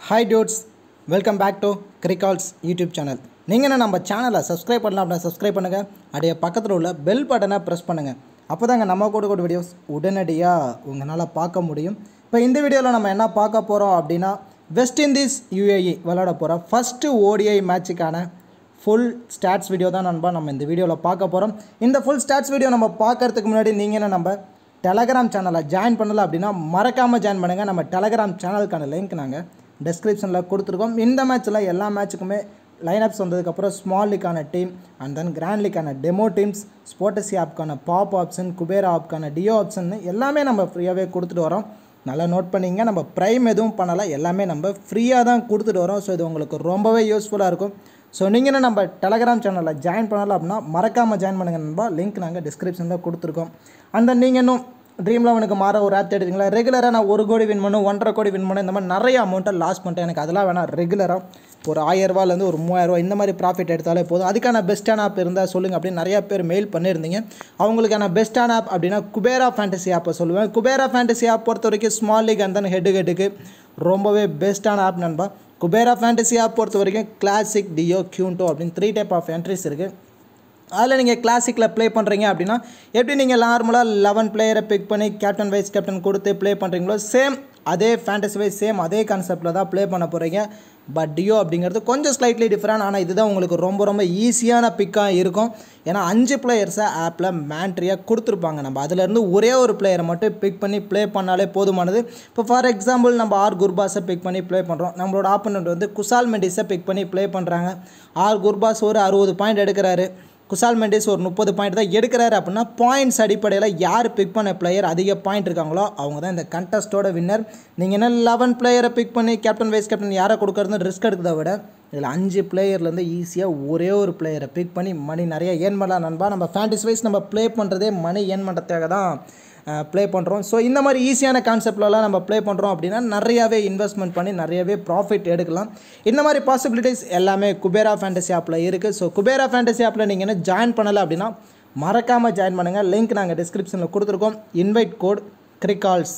hi dudes welcome back to Cricalls YouTube channel நீங்கள் என்ன நம்ம சேனலை சப்ஸ்கிரைப் பண்ணலாம் அப்படின்னா சப்ஸ்கிரைப் பண்ணுங்கள் அப்படியே பக்கத்தில் உள்ள பெல் பட்டனை ப்ரெஸ் பண்ணுங்கள் அப்போ தாங்க நம்ம கூட கூட வீடியோஸ் உடனடியாக உங்களால் பார்க்க முடியும் இப்போ இந்த வீடியோவில் நம்ம என்ன பார்க்க போகிறோம் அப்படின்னா வெஸ்ட் இண்டீஸ் யூஏஇ விளையாட போகிற ஃபஸ்ட்டு ஓடிஐ மேட்சுக்கான ஃபுல் ஸ்டாட்ஸ் வீடியோ தான் நண்பா நம்ம இந்த வீடியோவில் பார்க்க போகிறோம் இந்த ஃபுல் ஸ்டாட்ஸ் வீடியோ நம்ம பார்க்கறதுக்கு முன்னாடி நீங்கள் என்ன நம்ம டெலகிராம் சேனலை ஜாயின் பண்ணல அப்படின்னா மறக்காமல் ஜாயின் பண்ணுங்கள் நம்ம டெலகிராம் சேனலுக்கான லிங்க் நாங்கள் டிஸ்கிரிப்ஷனில் கொடுத்துருக்கோம் இந்த மேட்ச்சில் எல்லா மேட்ச்சுக்குமே லைனப்ஸ் வந்ததுக்கப்புறம் ஸ்மால் லீக்கான டீம் அண்ட் தென் கிராண்ட் லீக்கான டெமோ டீம்ஸ் ஸ்போர்டசி ஆப்க்கான பாப் ஆப்ஷன் குபேரா ஆப்க்கான டியோ ஆப்ஷன் எல்லாமே நம்ம ஃப்ரீயாகவே கொடுத்துட்டு வரோம் நல்லா நோட் பண்ணிங்க நம்ம ப்ரைம் எதுவும் பண்ணலை எல்லாமே நம்ம ஃப்ரீயாக தான் கொடுத்துட்டு வரோம் ஸோ இது உங்களுக்கு ரொம்பவே யூஸ்ஃபுல்லாக இருக்கும் ஸோ நீங்கள் என்ன நம்ம டெலகிராம் சேனலில் ஜாயின் பண்ணலாம் அப்படின்னா மறக்காமல் ஜாயின் பண்ணுங்க நண்பா லிங்க் நாங்கள் டிஸ்கிரிப்ஷனில் கொடுத்துருக்கோம் அந்த நீங்கள் இன்னும் ட்ரீம் லெவனுக்கு மாற ஒரு ஆப் எடுத்தீங்களா ரெகுலராக நான் ஒரு கோடி வின் பண்ணும் ஒன்றரை கோடி வின் பண்ணேன் இந்த மாதிரி நிறைய அமௌண்ட்டை லாஸ் பண்ணிட்டேன் எனக்கு அதெல்லாம் வேணாம் ரெகுலராக ஒரு ஆயிரரூவாலேருந்து ஒரு மூவாயிரரூவா இந்த மாதிரி ப்ராஃபிட் எடுத்தாலே போதும் அதுக்கான பெஸ்ட்டான ஆப் இருந்தால் சொல்லுங்கள் அப்படின்னு நிறைய பேர் மெயில் பண்ணியிருந்தீங்க அவங்களுக்கான பெஸ்ட்டான ஆப் அப்படின்னா குபேரா ஃபேண்டசி ஆப்பை சொல்லுவேன் குபேரா ஃபேண்டசி ஆப் பொறுத்த வரைக்கும் ஸ்மால் லீக் அந்த ஹெட்டு ஹெட்டுக்கு ரொம்பவே பெஸ்ட்டான ஆப் நண்பா குபேரா ஃபேண்டசி ஆப் பொறுத்த வரைக்கும் கிளாசிக் டியோ கியூண்டோ அப்படின்னு த்ரீ டைப் ஆஃப் என்ட்ரிஸ் இருக்குது அதில் நீங்கள் கிளாசிக்கில் ப்ளே பண்ணுறீங்க அப்படின்னா எப்படி நீங்கள் நார்மலாக லெவன் பிளேயரை பிக் பண்ணி கேப்டன் வைஸ் கேப்டன் கொடுத்து ப்ளே பண்ணுறீங்களோ சேம் அதே ஃபேண்டசி வைஸ் சேம் அதே கான்செப்டில் தான் ப்ளே பண்ண போகிறீங்க பட் டியோ அப்படிங்கிறது கொஞ்சம் ஸ்லைட்லி டிஃப்ரெண்ட் ஆனால் இதுதான் உங்களுக்கு ரொம்ப ரொம்ப ஈஸியான பிக்காக இருக்கும் ஏன்னா அஞ்சு பிளேயர்ஸை ஆப்பில் மேண்ட்ரியாக கொடுத்துருப்பாங்க நம்ம அதுலேருந்து ஒரே ஒரு பிளேயரை மட்டும் பிக் பண்ணி ப்ளே பண்ணாலே போதுமானது இப்போ ஃபார் எக்ஸாம்பிள் நம்ம ஆர் குர்பாஸை பிக் பண்ணி ப்ளே பண்ணுறோம் நம்மளோட ஆப்போனண்ட் வந்து குசால் மெண்டிஸை பிக் பண்ணி ப்ளே பண்ணுறாங்க ஆர் குர்பாஸ் ஒரு அறுபது பாயிண்ட் எடுக்கிறாரு குசால் மெண்டிஸ் ஒரு முப்பது பாயிண்ட் தான் எடுக்கிறாரு அப்படின்னா பாயிண்ட்ஸ் அடிப்படையில் யார் பிக் பண்ண பிளேயர் அதிக பாயிண்ட் இருக்காங்களோ அவங்க தான் இந்த கண்டஸ்ட்டோட வின்னர் நீங்கள் என்ன லெவன் பிளேயரை பிக் பண்ணி கேப்டன் வைஸ் கேப்டன் யாரை கொடுக்கறது ரிஸ்க் எடுக்கிறத விட இதில் அஞ்சு பிளேயர்லேருந்து ஈஸியாக ஒரே ஒரு பிளேயரை பிக் பண்ணி மணி நிறைய ஏர்ன் பண்ணலாம் நண்பா நம்ம ஃபேண்டிஸ் வைஸ் நம்ம ப்ளே பண்ணுறதே மணி ஏர்ன் பண்ணுறதுக்காக தான் ப்ளே பண்ணுறோம் ஸோ இந்த மாதிரி ஈஸியான கான்செப்ட்லலாம் நம்ம ப்ளே பண்ணுறோம் அப்படின்னா நிறையாவே இன்வெஸ்ட்மெண்ட் பண்ணி நிறையவே ப்ராஃபிட் எடுக்கலாம் இந்த மாதிரி பாசிபிலிட்டிஸ் எல்லாமே குபேரா ஃபேண்டசி ஆப்பில் இருக்குது ஸோ குபேரா ஃபேண்டசி ஆப்பில் நீங்கள் என்ன ஜாயின் பண்ணலை அப்படின்னா மறக்காமல் ஜாயின் பண்ணுங்கள் லிங்க் நாங்கள் டிஸ்கிரிப்ஷனில் கொடுத்துருக்கோம் invite code Cricalls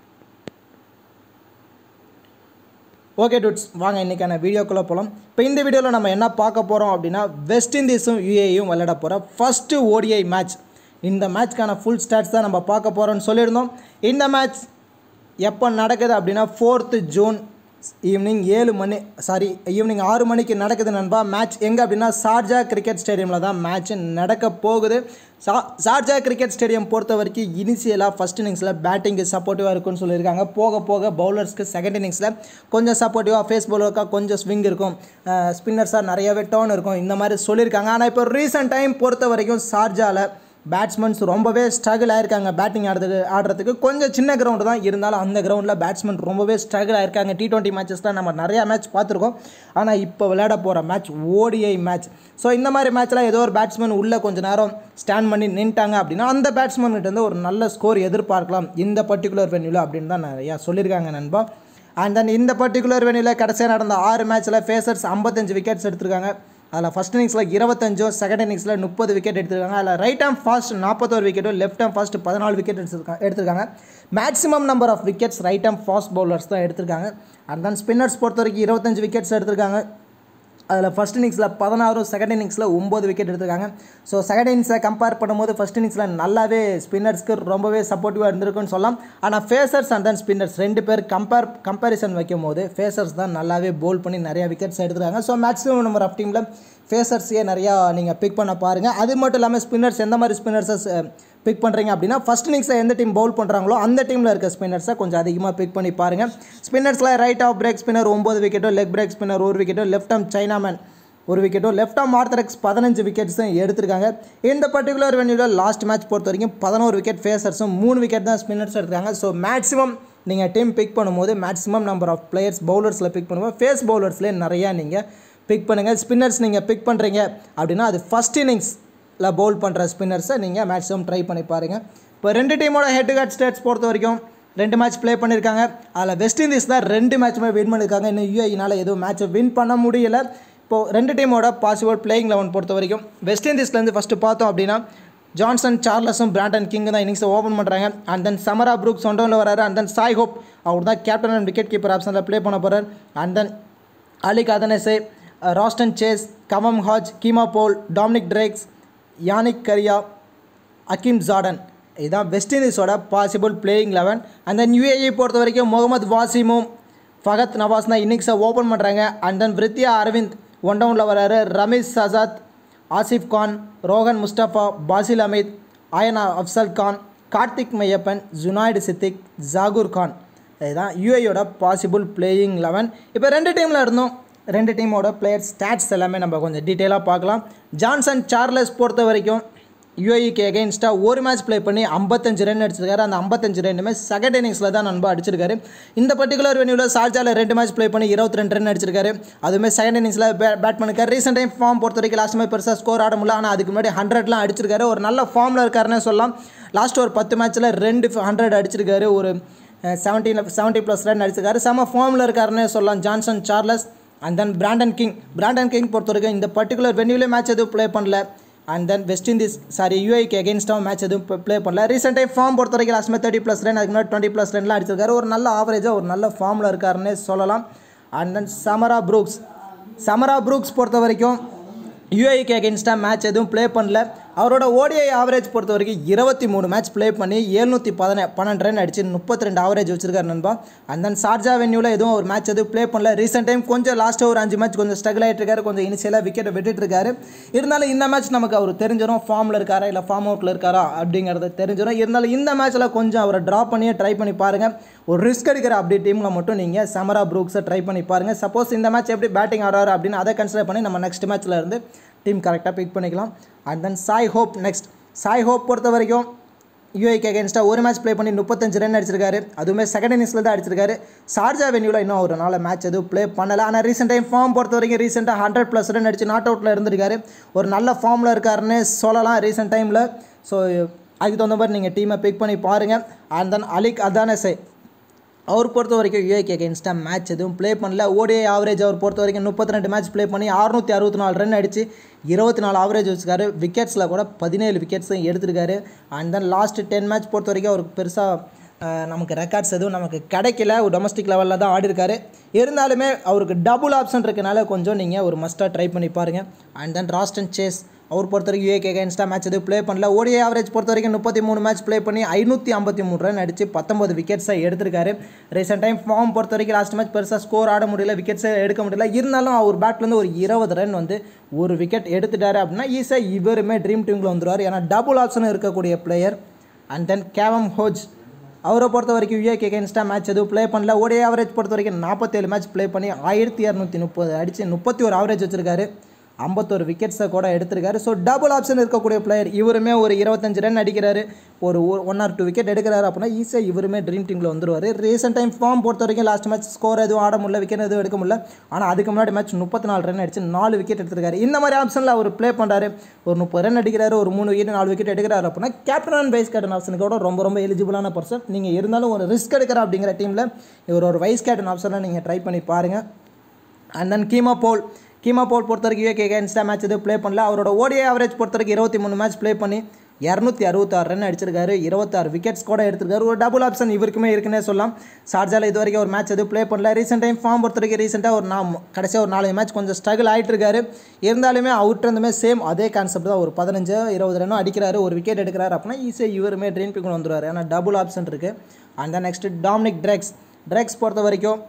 okay dudes வாங்க இன்றைக்கான வீடியோக்குள்ளே போகலாம் இப்போ இந்த வீடியோவில் நம்ம என்ன பார்க்க போகிறோம் அப்படின்னா வெஸ்ட் இண்டீஸும் யூஏயும் விளையாட போகிற ஃபஸ்ட்டு ஓடிஐ மேட்ச் இந்த மேட்ச்க்கான ஃபுல் ஸ்டாட்ஸ் தான் நம்ம பார்க்க போகிறோம்னு சொல்லியிருந்தோம் இந்த மேட்ச் எப்போ நடக்குது அப்படின்னா ஃபோர்த்து ஜூன் ஈவினிங் ஏழு மணி சாரி ஈவினிங் ஆறு மணிக்கு நடக்குது நண்பா மேட்ச் எங்கே அப்படின்னா சார்ஜா கிரிக்கெட் ஸ்டேடியமில் தான் மேட்ச் நடக்க போகுது சா சார்ஜா கிரிக்கெட் ஸ்டேடியம் பொறுத்த வரைக்கும் இனிஷியலாக ஃபஸ்ட் இன்னிங்ஸில் பேட்டிங்கு சப்போர்ட்டிவாக இருக்குன்னு சொல்லியிருக்காங்க போக போக பவுலர்ஸ்க்கு செகண்ட் இன்னிங்ஸில் கொஞ்சம் சப்போர்ட்டிவாக ஃபேஸ் பவுலருக்காக கொஞ்சம் ஸ்விங் இருக்கும் ஸ்பின்னர்ஸாக நிறையவே டர்ன் இருக்கும் இந்த மாதிரி சொல்லியிருக்காங்க ஆனால் இப்போ ரீசெண்ட் டைம் பொறுத்த வரைக்கும் சார்ஜாவில் பேட்ஸ்மேன்ஸ் ரொம்பவே ஸ்ட்ரகிள் ஆயிருக்காங்க பேட்டிங் ஆடுறதுக்கு ஆடுறதுக்கு கொஞ்சம் சின்ன கிரவுண்டு தான் இருந்தாலும் அந்த கிரவுண்டில் பேட்ஸ்மேன் ரொம்பவே ஸ்ட்ரகிள் ஆயிருக்காங்க டி டுவெண்ட்டி மேட்சஸ்லாம் நம்ம நிறையா மேட்ச் பார்த்துருக்கோம் ஆனால் இப்போ விளையாட போகிற மேட்ச் ஓடிஐ மேட்ச் ஸோ இந்த மாதிரி மேட்ச்சில் ஏதோ ஒரு பேட்ஸ்மேன் உள்ளே கொஞ்சம் நேரம் ஸ்டாண்ட் பண்ணி நின்ட்டாங்க அப்படின்னா அந்த பேட்ஸ்மேன்கிட்ட இருந்து ஒரு நல்ல ஸ்கோர் எதிர்பார்க்கலாம் இந்த பர்டிகுலர் வென்யூவில் அப்படின்னு தான் நிறையா சொல்லியிருக்காங்க நண்பா அண்ட் தென் இந்த பர்டிகுலர் வென்யூவில் கடைசியாக நடந்த ஆறு மேட்ச்சில் ஃபேசர்ஸ் ஐம்பத்தஞ்சு விக்கெட்ஸ் எடுத்திருக்காங்க அதில் ஃபஸ்ட் இன்னிங்ஸில் இருபத்தஞ்சும் செகண்ட் இன்னிங்ஸில் முப்பது விக்கெட் எடுத்திருக்காங்க அதில் ரைட் ஆம் ஃபாஸ்ட் நாற்பத்தோரு விக்கெட்டும் லெஃப்ட் ஆம் ஃபாஸ்ட் பதினாலு விக்கெட் எடுத்திருக்காங்க எடுத்திருக்காங்க maximum number of wickets right arm fast bowlers தான் எடுத்திருக்காங்க அண்ட் தென் ஸ்பின்னர்ஸ் பொறுத்த வரைக்கும் இருபத்தஞ்சு விக்கெட்ஸ் எடுத்திருக்காங்க அதில் ஃபஸ்ட் இன்னிங்ஸில் பதினாறும் செகண்ட் இன்னிங்ஸில் ஒம்பது விக்கெட் எடுத்திருக்காங்க ஸோ செகண்ட் இன்னிங்ஸை கம்பேர் பண்ணும்போது ஃபஸ்ட் இன்னிங்ஸில் நல்லாவே ஸ்பின்னர்ஸ்க்கு ரொம்பவே சப்போர்ட்டிவாக இருந்திருக்குன்னு சொல்லலாம் ஆனால் ஃபேசர்ஸ் அண்ட் தென் ஸ்பின்னர்ஸ் ரெண்டு பேர் கம்பேர் கம்பேரிசன் வைக்கும் போது ஃபேசர்ஸ் தான் நல்லாவே போல் பண்ணி நிறையா விக்கெட்ஸ் எடுத்துருக்காங்க ஸோ மேக்ஸிமம் நம்பர் ஆஃப் டீமில் ஃபேசர்ஸையே நிறையா நீங்கள் பிக் பண்ண பாருங்கள் அது மட்டும் இல்லாமல் ஸ்பின்னர்ஸ் எந்த மாதிரி ஸ்பின்னர்ஸை பிக் பண்ணுறீங்க அப்படின்னா ஃபஸ்ட் இன்னிங்ஸில் எந்த டீம் பவுல் பண்ணுறாங்களோ அந்த டீமில் இருக்க ஸ்பின்னர்ஸை கொஞ்சம் அதிகமாக பிக் பண்ணி பாருங்கள் ஸ்பின்னர்ஸில் ரைட் ஆஃப் பிரேக் ஸ்பின்னர் ஒம்பது விக்கெட்டோ லெக் பிரேக் ஸ்பின்னர் ஒரு விக்கெட்டோ லெஃப்ட் ஆம் சைனாமேன் ஒரு விக்கெட்டோ லெஃப்ட் ஆம் ஆர்த்தரக்ஸ் பதினஞ்சு விக்கெட்ஸும் எடுத்திருக்காங்க இந்த பர்டிகுலர் வென்யூவில் லாஸ்ட் மேட்ச் பொறுத்த வரைக்கும் பதினோரு விக்கெட் ஃபேசர்ஸும் மூணு விக்கெட் தான் ஸ்பின்னர்ஸ் எடுத்திருக்காங்க ஸோ மேக்ஸிமம் நீங்கள் டீம் பிக் பண்ணும்போது மேக்ஸிமம் நம்பர் ஆஃப் பிளேயர்ஸ் பவுலர்ஸில் பிக் பண்ணும்போது ஃபேஸ் பவுலர்ஸ்லேயே நிறையா நீங்கள் பிக் பண்ணுங்கள் ஸ்பின்னர்ஸ் நீங்கள் பிக் பண்ணுறீங்க அப்படின்னா அது ஃபஸ்ட் இன்னிங்ஸில் பவுல் பண்ணுற ஸ்பின்னர்ஸை நீங்கள் மேக்ஸிமம் ட்ரை பண்ணி பாருங்கள் இப்போ ரெண்டு டீமோட ஹெட் டு ஹெட் ஸ்டேட்ஸ் பொறுத்த வரைக்கும் ரெண்டு மேட்ச் ப்ளே பண்ணியிருக்காங்க அதில் வெஸ்ட் இண்டீஸ் தான் ரெண்டு மேட்சுமே வின் பண்ணியிருக்காங்க இன்னும் யூஏஇனால் எதுவும் மேட்ச்சை வின் பண்ண முடியல இப்போது ரெண்டு டீமோட பாசிபிள் பிளேயிங் லெவன் பொறுத்த வரைக்கும் வெஸ்ட் இண்டீஸ்லேருந்து ஃபஸ்ட்டு பார்த்தோம் அப்படின்னா ஜான்சன் சார்லஸும் பிராண்டன் கிங் தான் இன்னிங்ஸை ஓப்பன் பண்ணுறாங்க அண்ட் தென் சமரா ப்ரூக்ஸ் ஒன்றோவில் வராரு அண்ட் தென் சாய் ஹோப் அவர் தான் கேப்டன் அண்ட் விக்கெட் கீப்பர் ஆப்ஷனில் ப்ளே பண்ண போகிறார் and then Alick Athanaze Roston Chase Kavem Hodge Keemo Paul Dominic Drakes Yannic Cariah Akeem Jordan இதுதான் வெஸ்ட் இண்டீஸோட possible playing eleven and then UAE பொறுத்த வரைக்கும் முகமது வாசிமும் ஃபகத் நவாஸ் தான் இன்னிங்ஸை ஓப்பன் பண்ணுறாங்க and then Vriitya Aravind one டவுனில் வராரு ரமேஷ் சசாத் ஆசிஃப் கான் ரோஹன் முஸ்டபா பாசில் அமீத் ஆயனா அப்சல் கான் கார்த்திக் மையப்பன் ஜுனாய்டு சித்திக் ஜாகூர் கான் இதுதான் யூஏயோட பாசிபிள் பிளேயிங் லெவன் இப்போ ரெண்டு டீமில் இருந்தோம் ரெண்டு டீமோட பிளேயர் ஸ்டாட்ஸ் எல்லாமே நம்ம கொஞ்சம் டீட்டெயிலாக பார்க்கலாம் ஜான்சன் சார்லஸ் பொறுத்த வரைக்கும் யூஏஇக்கு எகெயின்ஸ்டாக ஒரு மேட்ச் ப்ளே பண்ணி ஐம்பத்தஞ்சு ரன் அடிச்சிருக்காரு அந்த ஐம்பத்தஞ்சு ரன்னுமே செகண்ட் இன்னிங்ஸில் தான் நண்பா அடிச்சிருக்காரு இந்த பர்டிகுலர் வெனியூவில் சார்ஜாவில் ரெண்டு மேட்ச் ப்ளே பண்ணி இருபத்தி ரெண்டு ரன் அடிச்சிருக்காரு அதுவுமே செகண்ட் இன்னிங்ஸில் பேட் பண்ணிருக்காரு ரீசெண்ட் டைம் ஃபார்ம் பொறுத்த வரைக்கும் லாஸ்ட் மேட்ச் பெருசாக ஸ்கோர் ஆட முடியல ஆனால் அதுக்கு முன்னாடி ஹண்ட்ரட்லாம் அடிச்சிருக்காரு ஒரு நல்ல ஃபார்மில் இருக்காருன்னு சொல்லலாம் லாஸ்ட் ஒரு பத்து மேட்ச்சில் ரெண்டு ஹண்ட்ரட் அடிச்சிருக்காரு ஒரு செவன்டீன் செவன்ட்டி ப்ளஸ் ரன் அடிச்சிருக்காரு செம ஃபார்மில் இருக்காருன்னு சொல்லலாம் Johnson Charles and then Brandon King Brandon King பொறுத்த வரைக்கும் இந்த பர்டிகுலர் வென்யூலே மேட்ச் எதுவும் ப்ளே பண்ணல and then West Indies sorry யூஐக்கு எகேன்ஸ்டாக மேட்ச் எதுவும் ப்ளே பண்ணல ரீசெண்ட் டைம் ஃபார்ம் பொறுத்த வரைக்கும் last match thirty plus run அதுக்கு முன்னாடி டுவெண்ட்டி ப்ளஸ் ரன்லாம் அடிச்சிருக்காரு ஒரு நல்ல ஆவரேஜாக ஒரு நல்ல ஃபார்மில் இருக்காருன்னே சொல்லலாம் and then Shamarh Brooks Shamarh Brooks பொறுத்த வரைக்கும் யூஏக்கு அகேன்ஸ்டாக மேட்ச் எதுவும் ப்ளே பண்ணல அவரோட ஓடிஐ ஆவரேஜ் பொறுத்த வரைக்கும் இருபத்தி மூணு மேட்ச் ப்ளே பண்ணி எழுநூற்றி பதின பன்னெண்டு ரன் அடிச்சு முப்பத்தி ரெண்டு ஆவரேஜ் வச்சிருக்காரு நண்பா அண்ட் தென் சார்ஜா வென்யூவில் எதுவும் ஒரு மேட்ச் எதுவும் ப்ளே பண்ணல ரீசெண்ட் டைம் கொஞ்சம் லாஸ்ட்டாக ஒரு அஞ்சு மேட்ச் கொஞ்சம் ஸ்ட்ரகிள் ஆகிட்டு இருக்காரு கொஞ்சம் இனிஷியலாக விக்கெட்டை விட்டுட்டு இருக்காரு இருந்தாலும் இந்த மேட்ச் நமக்கு அவர் தெரிஞ்சிடும் ஃபார்மில் இருக்காரா இல்லை ஃபார்ம் அவுட்டில் இருக்காரா அப்படிங்கிறத தெரிஞ்சிடும் இருந்தாலும் இந்த மேட்ச்சில் கொஞ்சம் அவரை ட்ராப் பண்ணியே ட்ரை பண்ணி பாருங்கள் ஒரு ரிஸ்க் எடுக்கிற அப்படி டீமில் மட்டும் நீங்கள் சமரா ப்ரூக்ஸை ட்ரை பண்ணி பாருங்கள் சப்போஸ் இந்த மேட்ச் எப்படி பேட்டிங் ஆடுறாரு அப்படின்னு அதை கன்சிடர் பண்ணி நம்ம நெக்ஸ்ட் மேட்ச்சில் இருந்து டீம் கரெக்டாக பிக் பண்ணிக்கலாம் and then Shai Hope next Shai Hope பொறுத்த வரைக்கும் யூஐக்கு அகேன்ஸ்டாக ஒரு மேட்ச் ப்ளே பண்ணி முப்பத்தஞ்சு ரன் அடிச்சிருக்காரு அதுவுமே செகண்ட் இன்னிங்ஸில் தான் அடிச்சிருக்காரு சார்ஜா வென்யூவில் இன்னும் ஒரு நாள் மேட்ச் எதுவும் ப்ளே பண்ணலை ஆனால் ரீசெண்ட் டைம் ஃபார்ம் பொறுத்த வரைக்கும் ரீசெண்டாக ஹண்ட்ரட் ப்ளஸ் ரன் அடிச்சு நாட் அவுட்டில் இருந்திருக்காரு ஒரு நல்ல ஃபார்மில் இருக்காருன்னு சொல்லலாம் ரீசெண்ட் டைமில் ஸோ அதுக்கு தகுந்த மாதிரி நீங்கள் டீமை பிக் பண்ணி பாருங்கள் அண்ட் தென் அலிக் அதானசே அவர் பொறுத்த வரைக்கும் யூஏக்கு அகேன்ஸ்டாக மேட்ச் எதுவும் ப்ளே பண்ணல ஓடிஐ ஆவரேஜ் அவர் பொறுத்த வரைக்கும் முப்பத்தி ரெண்டு மேட்ச் ப்ளே பண்ணி அறுநூற்றி அறுபத்தி நாலு ரன் அடிச்சு இருபத்தி நாலு ஆவரேஜ் வச்சுருக்காரு விக்கெட்ஸில் கூட பதினேழு விக்கெட்ஸும் எடுத்திருக்காரு and then last ten match பொறுத்த வரைக்கும் அவருக்கு பெருசாக நமக்கு ரெக்கார்ட்ஸ் எதுவும் நமக்கு கிடைக்கல ஒரு டொமஸ்டிக் லெவலில் தான் ஆடி இருக்காரு இருந்தாலுமே அவருக்கு டபுள் ஆப்ஷன் இருக்கனால கொஞ்சம் நீங்கள் ஒரு மஸ்ட்டாக ட்ரை பண்ணி பாருங்கள் அண்ட் தென் ராஸ்டன் சேஸ் அவர் பொறுத்த வரைக்கும் யூஏக்கு அகேன்ஸ்டாக மேட்ச் எதுவும் ப்ளே பண்ணல ஓடிஐ ஆவரேஜ் பொறுத்த வரைக்கும் முப்பத்தி மூணு மேட்ச் ப்ளே பண்ணி ஐநூற்றி ஐம்பத்தி மூணு ரன் அடிச்சு பத்தொம்பது விக்கெட்ஸை எடுத்திருக்காரு ரீசெண்ட் டைம் ஃபார்ம் பொறுத்த வரைக்கும் லாஸ்ட் மேட்ச் பெருசாக ஸ்கோர் ஆட முடியல விக்கெட்ஸை எடுக்க முடியல இருந்தாலும் அவர் பேட்லேருந்து ஒரு இருபது ரன் வந்து ஒரு விக்கெட் எடுத்துட்டாரு அப்படின்னா ஈஸியாக இவருமே ட்ரீம் டீமில் வந்துடுவார் ஏன்னா டபுள் ஆப்ஷன் இருக்கக்கூடிய player and then Kavem Hodge அவரை பொறுத்த வரைக்கும் யூஏக்கு அகேன்ஸ்டாக மேட்ச் எதுவும் ப்ளே பண்ணல ஓடிஐ ஆவரேஜ் பொறுத்த வரைக்கும் நாற்பத்தேழு மேட்ச் ப்ளே பண்ணி ஆயிரத்தி இரநூத்தி முப்பது அடித்து முப்பத்தி ஒரு ஆவரேஜ் வச்சிருக்காரு ஐம்பத்தோரு விக்கெட்ஸை கூட எடுத்திருக்காரு ஸோ டபுள் ஆப்ஷன் இருக்கக்கூடிய பிளேயர் இவருமே ஒரு இருபத்தஞ்சு ரன் அடிக்கிறாரு ஒரு ஒன் ஆர் டூ விக்கெட் எடுக்கிறாரு அப்படின்னா ஈஸியாக இவருமே ட்ரீம் டீமில் வந்துருவார் ரீசெண்ட் டைம் ஃபார்ம் பொறுத்த வரைக்கும் லாஸ்ட் மேட்ச் ஸ்கோர் எதுவும் ஆட முடியல விக்கெட் எதுவும் எடுக்க முடியல ஆனால் அதுக்கு முன்னாடி மேட்ச் முப்பத்தி நாலு ரன் அடிச்சு நாலு விக்கெட் எடுத்திருக்காரு இந்த மாதிரி ஆப்ஷனில் அவர் ப்ளே பண்ணுறாரு ஒரு முப்பது ரன் அடிக்கிறாரு ஒரு மூணு விக்கெட் நாலு விக்கெட் எடுக்கிறாரு அப்படின்னா கேப்டன் அண்ட் வைஸ் கேப்டன் ஆப்ஷனுக்கு கூட ரொம்ப ரொம்ப எலிஜிபிளான பர்சன் நீங்கள் இருந்தாலும் ஒரு ரிஸ்க் எடுக்கிற அப்படிங்கிற டீமில் இவர் ஒரு வைஸ் கேப்டன் ஆப்ஷனில் நீங்கள் ட்ரை பண்ணி பாருங்கள் and then Keemo Paul Keemo Paul பொறுத்த வரைக்கும் யூஏகே அகேன்ஸ்டாக மேட்ச் எதுவும் ப்ளே பண்ணல அவரோட ஓடிஐ ஆவரேஜ் பொறுத்த வரைக்கும் இருபத்தி மூணு மேட்ச் ப்ளே பண்ணி இரநூத்தி அறுபத்தாறு ரன் அடிச்சிருக்காரு இருபத்தாறு விக்கெட்ஸ் கூட எடுத்திருக்காரு ஒரு டபுள் ஆப்ஷன் இவருக்குமே இருக்குன்னே சொல்லலாம் சார்ஜாவில் இது வரைக்கும் ஒரு மேட்ச் எதுவும் ப்ளே பண்ணல ரீசெண்ட் டைம் ஃபார்ம் பொறுத்த வரைக்கும் ரீசெண்டாக ஒரு நான் கடைசியாக ஒரு நாலு மேட்ச் கொஞ்சம் ஸ்ட்ரகிள் ஆகிட்டு இருக்காரு இருந்தாலுமே அவுட் இருந்துமே சேம் அதே கான்செப்ட் தான் ஒரு பதினஞ்சு இருபது ரன்னும் அடிக்கிறாரு ஒரு விக்கெட் எடுக்கிறாரு அப்படின்னா ஈஸியாக இவருமே ட்ரீம் பிக் வந்துருவார் ஏன்னா டபுள் ஆப்ஷன் இருக்குது and then next Dominic Drakes Drakes பொறுத்த வரைக்கும்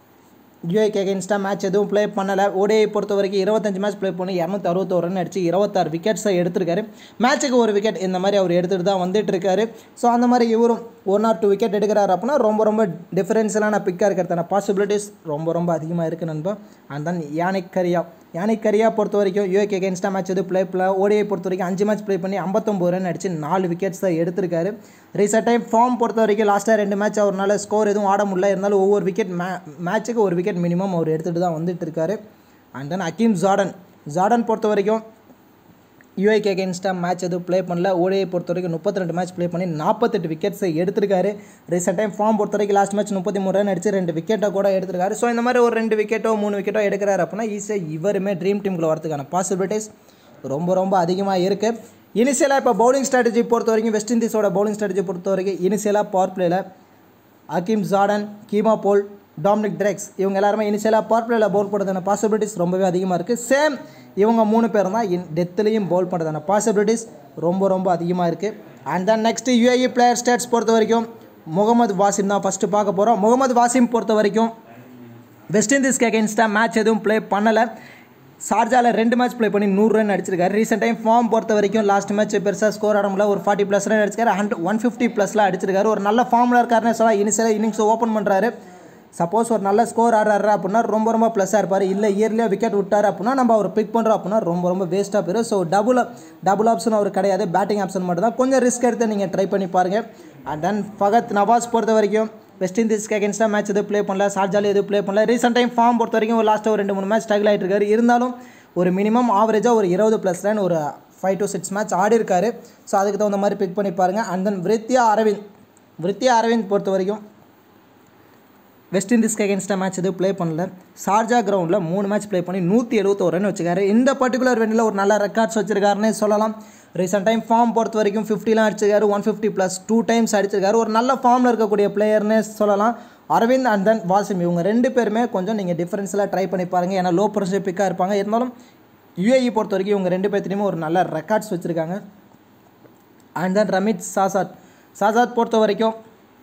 யூஏக்கு அகேன்ஸ்டாக மேட்ச் எதுவும் ப்ளே பண்ணலை ஓடிஐ பொறுத்த வரைக்கும் இருபத்தஞ்சு மேட்ச் ப்ளே பண்ணி இரநூத்தி அறுபத்தோரு ரன் அடிச்சு இருபத்தாறு விக்கெட்ஸை எடுத்திருக்காரு மேட்ச்சுக்கு ஒரு விக்கெட் இந்த மாதிரி அவர் எடுத்துகிட்டு தான் வந்துட்டு இருக்காரு ஸோ அந்த மாதிரி இவரும் ஒன் ஆர் டூ விக்கெட் எடுக்கிறாரு அப்படின்னா ரொம்ப ரொம்ப டிஃபரன்ஷியலான பிக்காக இருக்கிறதான பாசிபிலிட்டிஸ் ரொம்ப ரொம்ப அதிகமாக இருக்குது நண்பா and then Yannic Cariah Yannic Cariah பொறுத்த வரைக்கும் யூஏக்கு அகேன்ஸ்டாக மேட்ச் எதுவும் ப்ளே பண்ணல ஓடிஐ பொறுத்த வரைக்கும் அஞ்சு மேட்ச் ப்ளே பண்ணி ஐம்பத்தொம்பது ரன் அடிச்சு நாலு விக்கெட்ஸ் தான் எடுத்திருக்காரு ரீசெண்ட் டைம் ஃபார்ம் பொறுத்த வரைக்கும் லாஸ்ட்டாக ரெண்டு மேட்ச் அவரால் ஸ்கோர் எதுவும் ஆட முடியல இருந்தாலும் ஒவ்வொரு விக்கெட் மே மேட்ச்சுக்கு ஒரு விக்கெட் மினிமம் அவர் எடுத்துகிட்டு தான் வந்துட்டு இருக்காரு and then Akeem Jordan Jordan பொறுத்த வரைக்கும் யூஐக்கு அகேன்ஸ்டாக மேட்ச் எதுவும் ப்ளே பண்ணல ஓடிஐ பொறுத்த வரைக்கும் முப்பத்தி ரெண்டு மேட்ச் ப்ளே பண்ணி நாற்பத்தெட்டு விக்கெட்ஸை எடுத்திருக்காரு ரீசெண்ட் டைம் ஃபார்ம் பொறுத்த வரைக்கும் லாஸ்ட் மேட்ச் முப்பத்தி மூணு ரன் அடிச்சு ரெண்டு விக்கெட்டை கூட எடுத்திருக்காரு ஸோ இந்த மாதிரி ஒரு ரெண்டு விக்கெட்டோ மூணு விக்கெட்டோ எடுக்கிறாரு அப்படின்னா ஈஸியாக இவருமே ட்ரீம் டீமுக்குள்ள வரதுக்கான பாசிபிலிட்டிஸ் ரொம்ப ரொம்ப அதிகமாக இருக்குது இனிஷியலாக இப்போ பவுலிங் ஸ்ட்ராட்டஜி பொறுத்த வரைக்கும் வெஸ்ட் இண்டீஸோட பவுலிங் ஸ்ட்ராட்டஜி பொறுத்த வரைக்கும் இனிஷியலாக பவர் பிளேயில் Akeem Jordan Keemo Paul Dominic Drakes இவங்க எல்லாருமே இனிஷியலாக பவர் பிளேயில் பவுல் பண்ணுறதான பாசிபிலிட்டிஸ் ரொம்பவே அதிகமாக இருக்குது சேம் இவங்க மூணு பேரும் தான் இன் டெத்துலேயும் பவுல் பண்ணுறதான பாசிபிலிட்டிஸ் ரொம்ப ரொம்ப அதிகமாக இருக்குது and then next UAE player stats பொறுத்த வரைக்கும் முகமது வாசிம் தான் ஃபஸ்ட்டு பார்க்க போகிறோம் முகமது வாசிம் பொறுத்த வரைக்கும் வெஸ்ட் இண்டீஸ்க்கு அகேன்ஸ்டாக மேட்ச் எதுவும் ப்ளே பண்ணலை ஷார்ஜாவில் ரெண்டு மேட்ச் ப்ளே பண்ணி நூறு ரன் அடிச்சிருக்காரு ரீசெண்ட் டைம் ஃபார்ம் பொறுத்த வரைக்கும் லாஸ்ட் மேட்ச் பெருசாக ஸ்கோர் ஆடமுல ஒரு ஃபார்ட்டி ப்ளஸ் ரன் அடிச்சிருக்காரு ஹண்ட்ரட் ஒன் ஃபிஃப்டி ப்ளஸ்லாம் அடிச்சிருக்காரு ஒரு நல்ல ஃபார்மில் இருக்காருன்னு சொல்லலாம் இனிஷியலாக இன்னிங்ஸ் ஓப்பன் பண்ணுறாரு சப்போஸ் ஒரு நல்ல ஸ்கோர் ஆடுறாரு அப்படின்னா ரொம்ப ரொம்ப ப்ளஸ்ஸாக இருப்பார் இல்லை இயர்லியாக விக்கெட் விட்டார் அப்படின்னா நம்ம அவர் பிக் பண்ணுறோம் அப்படின்னா ரொம்ப ரொம்ப வேஸ்ட்டாக போயிடும் ஸோ டபுள் டபுள் ஆப்ஷன் அவர் கிடையாது பேட்டிங் ஆப்ஷன் மட்டும் தான் கொஞ்சம் ரிஸ்க் எடுத்து நீங்கள் ட்ரை பண்ணி பாருங்கள் அண்ட் தென் ஃபகத் நவாஸ் பொறுத்த வரைக்கும் வெஸ்ட் இண்டீஸ்க்கு அகேன்ஸ்டாக மேட்ச் எதுவும் ப்ளே பண்ணல ஷார்ஜாலி எதுவும் ப்ளே பண்ணல ரீசெண்ட் டைம் ஃபார்ம் பொறுத்த வரைக்கும் ஒரு லாஸ்ட்டாக ஒரு ரெண்டு மூணு மேட்ச் ஸ்ட்ரகிள் ஆகிட்டு இருக்காரு இருந்தாலும் ஒரு மினிமம் ஆவரேஜாக ஒரு இருபது ப்ளஸ் ரன் ஒரு ஃபைவ் டு சிக்ஸ் மேட்ச் ஆடி இருக்காரு ஸோ அதுக்கு தகுந்த மாதிரி பிக் பண்ணி பாருங்கள் அண்ட் தென் விருத்தியா அரவிந்த் விருத்தியா அரவிந்த் பொறுத்த வரைக்கும் வெஸ்ட் இண்டீஸ்க்கு அகேன்ஸ்டாக மேட்ச் எதுவும் ப்ளே பண்ணல ஷார்ஜா கிரவுண்டில் மூணு மேட்ச் ப்ளே பண்ணி நூற்றி எழுபத்தோரு ரன் வச்சுக்காரு இந்த பர்டிகுலர் வெண்ணில் ஒரு நல்ல ரெக்கார்ட்ஸ் வச்சிருக்காருன்னே சொல்லலாம் ரீசெண்ட் டைம் ஃபார்ம் பொறுத்த வரைக்கும் ஃபிஃப்டிலாம் அடிச்சிருக்காரு one fifty plus two times அடிச்சிருக்காரு ஒரு நல்ல ஃபார்மில் இருக்கக்கூடிய பிளேயர்னே சொல்லலாம் அரவிந்த் அண்ட் தென் வாசிம் இவங்க ரெண்டு பேருமே கொஞ்சம் நீங்கள் டிஃப்ரென்ஸில் ட்ரை பண்ணி பாருங்கள் ஏன்னா லோ பர்சன்டேஜ் பிக்காக இருப்பாங்க இருந்தாலும் யூஏஇ பொறுத்த வரைக்கும் இவங்க ரெண்டு பேர்த்துலையுமே ஒரு நல்ல ரெக்கார்ட்ஸ் வச்சுருக்காங்க அண்ட் தென் ரமித் சாசாத் சாசாத் பொறுத்த வரைக்கும்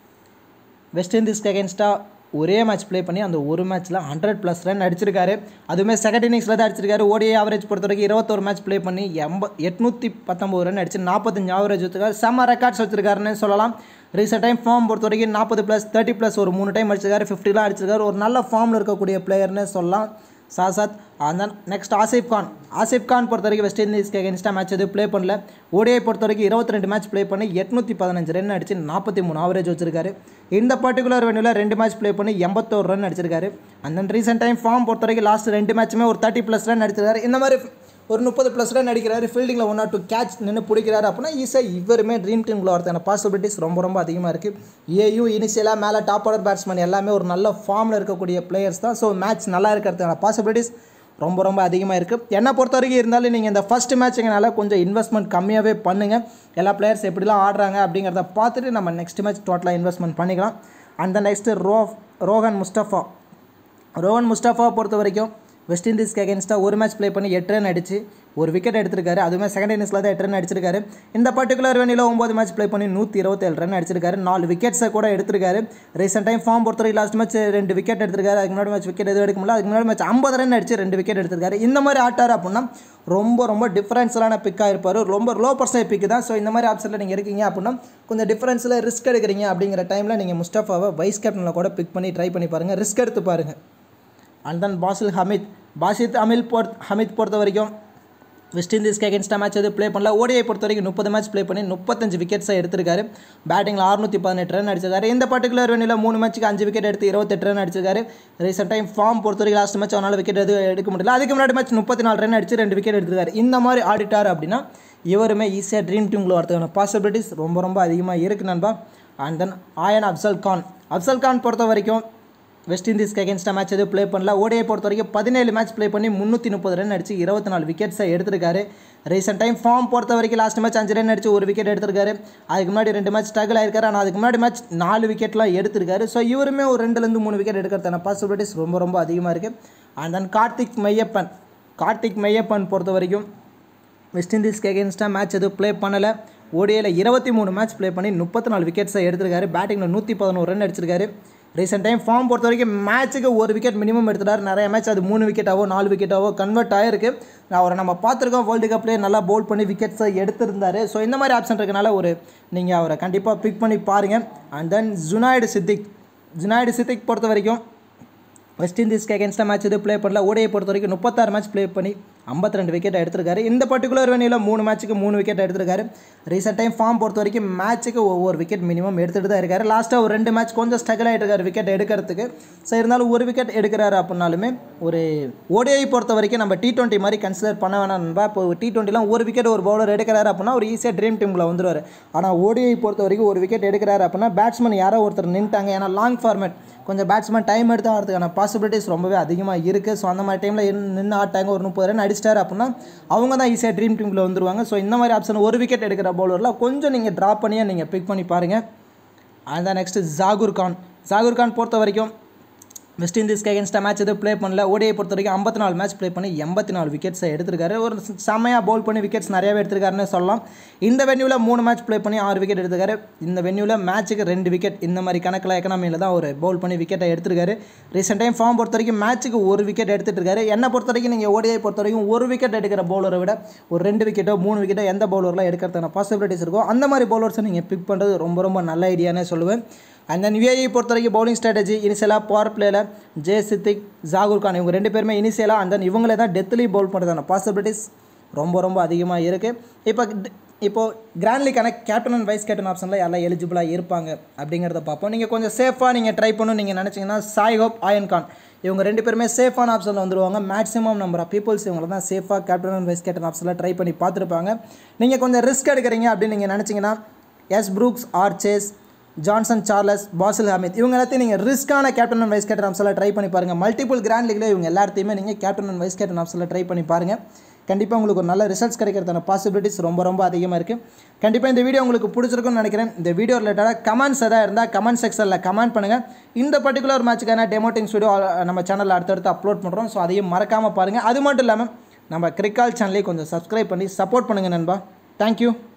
வெஸ்ட் இண்டீஸ்க்கு அகேன்ஸ்டாக ஒரே மேட்ச் ப்ளே பண்ணி அந்த ஒரு மேட்ச்சில் ஹண்ட்ரட் ப்ளஸ் ரன் அடிச்சிருக்காரு அதுவுமே செகண்ட் இன்னிங்ஸில் தான் அடிச்சிருக்காரு ஓடிஐ ஆவரேஜ் பொறுத்த வரைக்கும் இருபத்தொரு மேட்ச் ப்ளே பண்ணி எண்ப எட்நூற்றி பத்தொம்பது ரன் அடிச்சு நாற்பத்தஞ்சு ஆவரேஜ் வச்சிருக்காரு செம்ம ரெக்கார்ட்ஸ் வச்சிருக்காருன்னு சொல்லலாம் ரீசெண்ட் டைம் ஃபார்ம் பொறுத்த வரைக்கும் நாற்பது ப்ளஸ் தேர்ட்டி ப்ளஸ் ஒரு மூணு டைம் அடிச்சிருக்காரு ஃபிஃப்டிலாம் அடிச்சிருக்காரு ஒரு நல்ல ஃபார்மில் இருக்கக்கூடிய பிளேயர்னு சொல்லலாம் சாசாத் அந்த நெக்ஸ்ட் ஆசிப் கான் ஆசிப் கான் பொறுத்த வரைக்கும் வெஸ்ட் இண்டீஸ்க்கு அகேன்ஸ்டாக மேட்ச் எதுவும் ப்ளே பண்ணல ஓடிஐ பொறுத்த வரைக்கும் இருபத்தி ரெண்டு மேட்ச் ப்ளே பண்ணி எட்நூற்றி பதினஞ்சு ரன் அடிச்சு நாற்பத்தி மூணு ஆவரேஜ் வச்சிருக்காரு இந்த பர்டிகுலர் வெண்ணில் ரெண்டு மேட்ச் ப்ளே பண்ணி எண்பத்தோரு ரன் அடிச்சிருக்காரு and then recent time form பொறுத்த வரைக்கும் லாஸ்ட் ரெண்டு மேட்ச்சுமே ஒரு தேர்ட்டி ப்ளஸ் ரன் அடிச்சிருக்காரு இந்த மாதிரி ஒரு முப்பது ப்ளஸ் ரன் அடிக்கிறாரு ஃபீல்டிங்கில் ஒன் ஆர் டூ கேட்ச் நின்று பிடிக்கிறாரு அப்படின்னா ஈஸியாக இவருமே ட்ரீம் டீமில் வரதான பாசிபிலிட்டிஸ் ரொம்ப ரொம்ப அதிகமாக இருக்குது ஏயும் இனிஷியலாக மேலே டாப் ஆர்டர் பேட்ஸ்மேன் எல்லாமே ஒரு நல்ல ஃபார்மில் இருக்கக்கூடிய பிளேயர்ஸ் தான் ஸோ மேட்ச் நல்லா இருக்கிறதுக்கான பாசிபிலிட்டிஸ் ரொம்ப ரொம்ப அதிகமாக இருக்குது என்னை பொறுத்த வரைக்கும் இருந்தாலும் நீங்கள் இந்த ஃபஸ்ட் மேட்சுங்கனால கொஞ்சம் இன்வெஸ்ட்மெண்ட் கம்மியாகவே பண்ணுங்கள் எல்லா பிளேயர்ஸ் எப்படிலாம் ஆடுறாங்க அப்படிங்கிறத பார்த்துட்டு நம்ம நெக்ஸ்ட் மேட்ச் டோட்டலாக இன்வெஸ்ட்மெண்ட் பண்ணிக்கலாம் அந்த நெக்ஸ்ட்டு ரோ ரோஹன் முஸ்டஃபா ரோஹன் முஸ்டஃபா பொறுத்த வரைக்கும் வெஸ்ட் இண்டீஸ்க்கு அகேன்ஸ்டாக ஒரு மேட்ச் ப்ளே பண்ணி எட்டு ரன் அடிச்சு ஒரு விக்கெட் எடுத்திருக்காரு அதுவுமே செகண்ட் இன்னிங்ஸில் தான் எட்டு ரன் அடிச்சிருக்காரு இந்த பர்டிகுலர் வெனியில் ஒம்பது மேட்ச் ப்ளே பண்ணி நூற்றி இருபத்தேழு ரன் அடிச்சிருக்காரு நாலு விக்கெட்ஸை கூட எடுத்திருக்காரு ரீசெண்ட் டைம் ஃபார்ம் பொறுத்தவரைக்கும் லாஸ்ட் மேட்ச் ரெண்டு விக்கெட் எடுத்திருக்காரு அதுக்கு முன்னாடி மேட்ச் விக்கெட் எதுவும் எடுக்க முடியல அதுக்கு முன்னாடி மேட்ச் ஐம்பது ரன் அடிச்சு ரெண்டு விக்கெட் எடுத்திருக்காரு இந்த மாதிரி ஆட்டார் அப்படின்னா ரொம்ப ரொம்ப டிஃப்ரென்ஸிலான பிக்காக இருப்பார் ரொம்ப லோ பர்சன்ட் பிக்கு தான் ஸோ இந்த மாதிரி ஆப்ஷனில் நீங்கள் இருக்கீங்க அப்படின்னா கொஞ்சம் டிஃப்ரென்ஸில் ரிஸ்க் எடுக்கிறீங்க அப்படிங்கிற டைமில் நீங்கள் முஸ்டஃபாவை வைஸ் கேப்டனில் கூட பிக் பண்ணி ட்ரை பண்ணி பாருங்கள் ரிஸ்க் எடுத்து பாருங்கள் அண்ட் தென் பாசில் ஹமீத் பாசித் அமில் பொறுத் ஹமீத் பொறுத்த வரைக்கும் வெஸ்ட் இண்டீஸ்க்கு அகேன்ஸ்டாக மேட்ச் எதுவும் ப்ளே பண்ணல ஓடிஐ பொறுத்த வரைக்கும் முப்பது மேட்ச் ப்ளே பண்ணி முப்பத்தஞ்சு விக்கெட்ஸை எடுத்திருக்காரு பேட்டிங்கில் அறுநூற்றி பதினெட்டு ரன் அடிச்சிருக்காரு இந்த பர்டிகுலர் வெண்ணில் மூணு மேட்ச்சுக்கு அஞ்சு விக்கெட் எடுத்து இருபத்தெட்டு ரன் அடிச்சிருக்காரு ரீசெண்ட் டைம் ஃபார்ம் பொறுத்த வரைக்கும் லாஸ்ட் மேட்ச் அவனால் விக்கெட் எதுவும் எடுக்க முடியல அதுக்கு முன்னாடி மேட்ச் முப்பத்தி நாலு ரன் அடிச்சு ரெண்டு விக்கெட் எடுத்திருக்காரு இந்த மாதிரி ஆடிட்டார் அப்படின்னா இவருமே ஈஸியாக ட்ரீம் டீமில் வரதுக்கான பாசிபிலிட்டிஸ் ரொம்ப ரொம்ப அதிகமாக இருக்குது நண்பா அண்ட் தென் ஆயன் அப்சல் கான் அப்சல் கான் பொறுத்த வரைக்கும் வெஸ்ட் இண்டீஸ்க்கு அகேன்ஸ்டாக மேட்ச் எதுவும் ப்ளே பண்ணல ஓடிஐ பொறுத்த வரைக்கும் பதினேழு மேட்ச் ப்ளே பண்ணி முந்நூற்றி முப்பது ரன் அடிச்சு இருபத்தி நாலு விக்கெட்ஸை எடுத்திருக்காரு ரீசெண்ட் டைம் ஃபார்ம் பொறுத்த வரைக்கும் லாஸ்ட் மேட்ச் அஞ்சு ரன் அடிச்சு ஒரு விக்கெட் எடுத்திருக்காரு அதுக்கு முன்னாடி ரெண்டு மேட்ச் ஸ்ட்ரகிள் ஆயிருக்காரு ஆனால் அதுக்கு முன்னாடி மேட்ச் நாலு விக்கெட்லாம் எடுத்திருக்காரு ஸோ இவருமே ஒரு ரெண்டுலேருந்து மூணு விக்கெட் எடுக்கிறதான பாசிபிலிட்டிஸ் ரொம்ப ரொம்ப அதிகமாக இருக்குது அண்ட் தென் கார்த்திக் மெய்யப்பன் கார்த்திக் மெய்யப்பன் பொறுத்த வரைக்கும் வெஸ்ட் இண்டீஸ்க்கு அகேன்ஸ்டாக மேட்ச் எதுவும் ப்ளே பண்ணலை ஓடிஐயில் இருபத்தி மூணு மேட்ச் ப்ளே பண்ணி முப்பத்தி நாலு விக்கெட்ஸை எடுத்திருக்காரு பேட்டிங்கில் நூற்றி பதினோரு ரன் அடிச்சிருக்காரு ரீசெண்ட் டைம் ஃபார்ம் பொறுத்த வரைக்கும் மேட்ச்சுக்கு ஒரு விக்கெட் மினிமம் எடுத்துட்டார் நிறைய மேட்ச் அது மூணு விக்கெட்டாவோ நாலு விக்கெட்டாவோ கன்வெர்ட் ஆயிருக்கு அவரை நம்ம பார்த்துருக்கோம் வேர்ல்டு கப்லேயே நல்லா பவுல் பண்ணி விக்கெட்ஸை எடுத்திருந்தாரு ஸோ இந்த மாதிரி ஆப்ஷன் இருக்கனால ஒரு நீங்கள் அவரை கண்டிப்பாக பிக் பண்ணி பாருங்கள் அண்ட் தென் ஜுனாய்டு சித்திக் ஜுனாய்டு சித்திக் பொறுத்த வரைக்கும் வெஸ்ட் இண்டீஸ்க்கு அகேன்ஸ்டாக மேட்ச் எதுவும் ப்ளே பண்ணல ஓடியை பொறுத்த வரைக்கும் முப்பத்தாறு மேட்ச் ப்ளே பண்ணி 52 ரெண்டு விக்கெட் எடுத்திருக்காரு இந்த பர்டிகுலர் வெனியில் மூணு மேட்ச்சுக்கு மூணு விக்கெட் எடுத்திருக்காரு ரீசெண்ட் டைம் ஃபார்ம் பொறுத்த வரைக்கும் மேட்ச்சுக்கு ஒவ்வொரு விக்கெட் மினிமம் எடுத்துகிட்டு தான் இருக்காரு லாஸ்ட்டாக ஒரு ரெண்டு மேட்ச் கொஞ்சம் ஸ்ட்ரகிள் ஆகிட்டு இருக்காரு விக்கெட் எடுக்கிறதுக்கு ஸோ இருந்தாலும் ஒரு விக்கெட் எடுக்கிறாரு அப்படின்னாலுமே ஒரு ஓடிஐ பொறுத்த வரைக்கும் நம்ம டி டுவெண்ட்டி மாதிரி கன்சிடர் பண்ண வேணாம் நண்பா இப்போ டி டுவெண்ட்டிலாம் ஒரு விக்கெட் ஒரு பவுலர் எடுக்கிறாரு அப்படின்னா ஒரு ஈஸியாக ட்ரீம் டீமில் வந்துருவார் ஆனால் ஓடிஐ பொறுத்த வரைக்கும் ஒரு விக்கெட் எடுக்கிறாரு அப்படின்னா பேட்ஸ்மேன் யாரோ ஒருத்தர் நின்ட்டாங்க ஏன்னா லாங் ஃபார்மேட் கொஞ்சம் பேட்ஸ்மேன் டைம் எடுத்து ஆடுறதுக்கான பாசிபிலிட்டிஸ் ரொம்பவே அதிகமாக இருக்குது ஸோ அந்த மாதிரி டைமில் நின்று ஆட்டாங்க ஒரு முப்பது ரன் அடிச்சிட்டாரு அப்படின்னா அவங்க தான் ஈஸியாக ட்ரீம் டீமில் வந்துருவாங்க ஸோ இந்த மாதிரி ஆப்ஷன் ஒரு விக்கெட் எடுக்கிற பவுலர்லாம் கொஞ்சம் நீங்கள் ட்ராப் பண்ணியே நீங்கள் பிக் பண்ணி பாருங்கள் அண்ட் தான் நெக்ஸ்ட்டு ஜாகூர் கான் ஜாகூர் கான் பொறுத்த வரைக்கும் வெஸ்ட் இண்டீஸ்க்கு அகேன்ஸ்டாக மேட்ச் எதுவும் ப்ளே பண்ணல ஓடியை பொறுத்த வரைக்கும் ஐம்பத்தி நாலு மேட்ச் ப்ளே பண்ணி எண்பத்தி நாலு விக்கெட்ஸை எடுத்திருக்காரு ஒரு செம்மையாக பவுல் பண்ணி விக்கெட்ஸ் நிறையாவே எடுத்திருக்காருன்னு சொல்லலாம் இந்த வென்யூவில் மூணு மேட்ச் ப்ளே பண்ணி ஆறு விக்கெட் எடுத்திருக்காரு இந்த வென்யூவில் மேட்ச்சுக்கு ரெண்டு விக்கெட் இந்த மாதிரி கணக்கில் எக்கனாமியில் தான் ஒரு பவுல் பண்ணி விக்கெட்டை எடுத்திருக்காரு ரீசெண்ட் டைம் ஃபார்ம் பொறுத்த வரைக்கும் மேட்ச்சுக்கு ஒரு விக்கெட் எடுத்துட்டு இருக்காரு என்னை பொறுத்த வரைக்கும் நீங்கள் ஓடியை பொறுத்த வரைக்கும் ஒரு விக்கெட் எடுக்கிற பவுலரை விட ஒரு ரெண்டு விக்கெட்டோ மூணு விக்கெட்டோ எந்த பவுலர்லாம் எடுக்கிறதுக்கான பாசிபிலிட்டிஸ் இருக்கோ அந்த மாதிரி பவுலர்ஸை நீங்கள் பிக் பண்ணுறது ரொம்ப ரொம்ப நல்ல ஐடியானே சொல்லுவேன் அண்ட் தென் யூஏஇ பொறுத்த வரைக்கும் பவுலிங் ஸ்ட்ராட்டஜி இனிஷியலாக பவர் பிளேயில் ஜே சித்திக் ஜாகூர் கான் இவங்க ரெண்டு பேருமே இனிஷியலாக அண்ட் தென் இவங்களே தான் டெத்லி பவுல் பண்ணுறதான பாசிபிலிட்டிஸ் ரொம்ப ரொம்ப அதிகமாக இருக்குது இப்போ இப்போது கிராண்ட் லீக்கான கேப்டன் அண்ட் வைஸ் கேப்டன் ஆப்ஷனில் எல்லாம் எலிஜிபிளாக இருப்பாங்க அப்படிங்கிறத பார்ப்போம் நீங்கள் கொஞ்சம் சேஃபாக நீங்கள் ட்ரை பண்ணணும் நீங்கள் நினச்சிங்கன்னா சாய் ஹோப் ஆயன் கான் இவங்க ரெண்டு பேருமே சேஃபான ஆப்ஷனில் வந்துருவாங்க மேக்ஸிமம் நம்பர் ஆஃப் பீப்புள்ஸ் இவங்களை தான் சேஃபாக கேப்டன் அண்ட் வைஸ் கேப்டன் ஆப்ஷனில் ட்ரை பண்ணி பார்த்துருப்பாங்க நீங்கள் கொஞ்சம் ரிஸ்க் எடுக்கிறீங்க அப்படின்னு நீங்கள் நினச்சிங்கன்னா S Brooks R Chase Johnson Charles Basil Hameed இவங்க எல்லாத்தையும் நீங்கள் ரிஸ்க்கான கேப்டன் அண்ட் வைஸ் கேப்டன் ஆப்ஷனில் ட்ரை பண்ணி பாருங்கள் மல்டிபிள் கிராண்ட் லீக்ல இவங்க எல்லாத்தையுமே நீங்கள் கேப்டன் அண்ட் வைஸ் கேப்டன் ஆப்ஷனில் ட்ரை பண்ணி பாருங்கள் கண்டிப்பாக உங்களுக்கு ஒரு நல்ல ரிசல்ட்ஸ் கிடைக்கிறதான பாசிபிலிட்டிஸ் ரொம்ப ரொம்ப அதிகமாக இருக்குது கண்டிப்பாக இந்த வீடியோ உங்களுக்கு பிடிச்சிருக்கும்னு நினைக்கிறேன் இந்த வீடியோ ரிலேட்டடாக கமெண்ட்ஸ் எதாவது இருந்தால் கமெண்ட் செக்ஷனில் கமெண்ட் பண்ணுங்கள் இந்த பர்டிகுலர் மேட்ச்சுக்கான டெமோட்டிங்ஸ் வீடியோ நம்ம சேனலில் அடுத்தடுத்து அப்லோட் பண்ணுறோம் ஸோ அதையும் மறக்காமல் பாருங்கள் அது மட்டும் இல்லாமல் நம்ம கிரிக்கால் சேனலையும் கொஞ்சம் சப்ஸ்கிரைப் பண்ணி சப்போர்ட் பண்ணுங்கள் நண்பா தேங்க்யூ